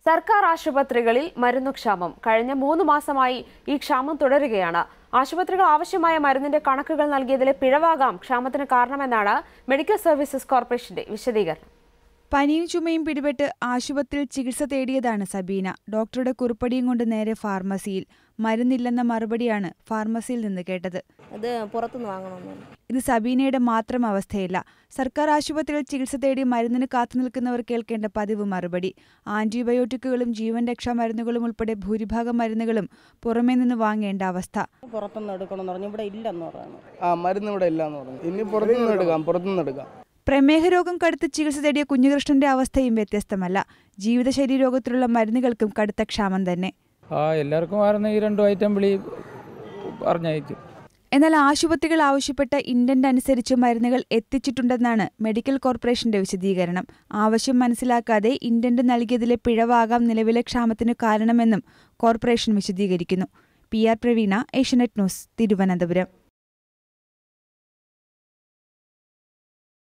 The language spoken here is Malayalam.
സർക്കാർ ആശുപത്രികളിൽ മരുന്നുക്ഷാമം കഴിഞ്ഞ മൂന്ന് മാസമായി ഈ ക്ഷാമം തുടരുകയാണ് ആശുപത്രികൾ ആവശ്യമായ മരുന്നിന്റെ കണക്കുകൾ നൽകിയതിലെ പിഴവാകാം ക്ഷാമത്തിന് കാരണമെന്നാണ് മെഡിക്കൽ സർവീസസ് കോർപ്പറേഷന്റെ വിശദീകരണം പനിയും ചുമയും പിടിപെട്ട് ആശുപത്രിയിൽ ചികിത്സ തേടിയതാണ് സബീന ഡോക്ടറുടെ കുറിപ്പടിയും കൊണ്ട് നേരെ ഫാർമസിയിൽ മരുന്നില്ലെന്ന മറുപടിയാണ് ഫാർമസിയിൽ നിന്ന് കേട്ടത് ഇത് പുറത്തുനിന്ന് വാങ്ങണമെന്നാണ് ഇത് സബീനയുടെ മാത്രം അവസ്ഥയല്ല സർക്കാർ ആശുപത്രിയിൽ ചികിത്സ തേടി മരുന്നിന് കാത്തുനിൽക്കുന്നവർ കേൾക്കേണ്ട പതിവ് മറുപടി ആന്റിബയോട്ടിക്കുകളും ജീവൻ രക്ഷാ മരുന്നുകളും ഉൾപ്പെടെ ഭൂരിഭാഗം മരുന്നുകളും പുറമേ നിന്ന് വാങ്ങേണ്ട അവസ്ഥ പുറത്തുനിന്ന് എടുക്കണമെന്ന് പറഞ്ഞു ഇവിടെ ഇല്ലെന്ന് പറയുന്നു ആ മരുന്ന് ഇവിടെ ഇല്ല എന്ന് പറഞ്ഞു ഇനി പുറത്തുനിന്ന് എടുക്കാം പുറത്തുനിന്ന് എടുക്കാം പ്രമേഹ രോഗം കടുത്ത് ചികിത്സ തേടിയ കുഞ്ഞുകൃഷ്ണന്റെ അവസ്ഥയും വ്യത്യസ്തമല്ല ജീവിതശൈലി രോഗത്തിലുള്ള മരുന്നുകൾക്കും കടുത്ത ക്ഷാമം തന്നെ ആ എല്ലാവർക്കും ആയിരുന്നു ഈ രണ്ടും ഐറ്റം വിളി പറഞ്ഞയക്കും എന്നാൽ ആശുപത്രികൾ ആവശ്യപ്പെട്ട ഇൻഡന്റ് അനുസരിച്ച് മരുന്നുകൾ എത്തിച്ചിട്ടുണ്ടെന്നാണ് മെഡിക്കൽ കോർപ്പറേഷന്റെ വിശദീകരണം ആവശ്യം മനസ്സിലാക്കാതെ ഇൻഡന്റ് നൽകിയതിലെ പിഴവാകാം നിലവിലെ ക്ഷാമത്തിന് കാരണമെന്നും കോർപ്പറേഷൻ വിശദീകരിക്കുന്നു P R Praveena Asianet news Thiruvananthapuram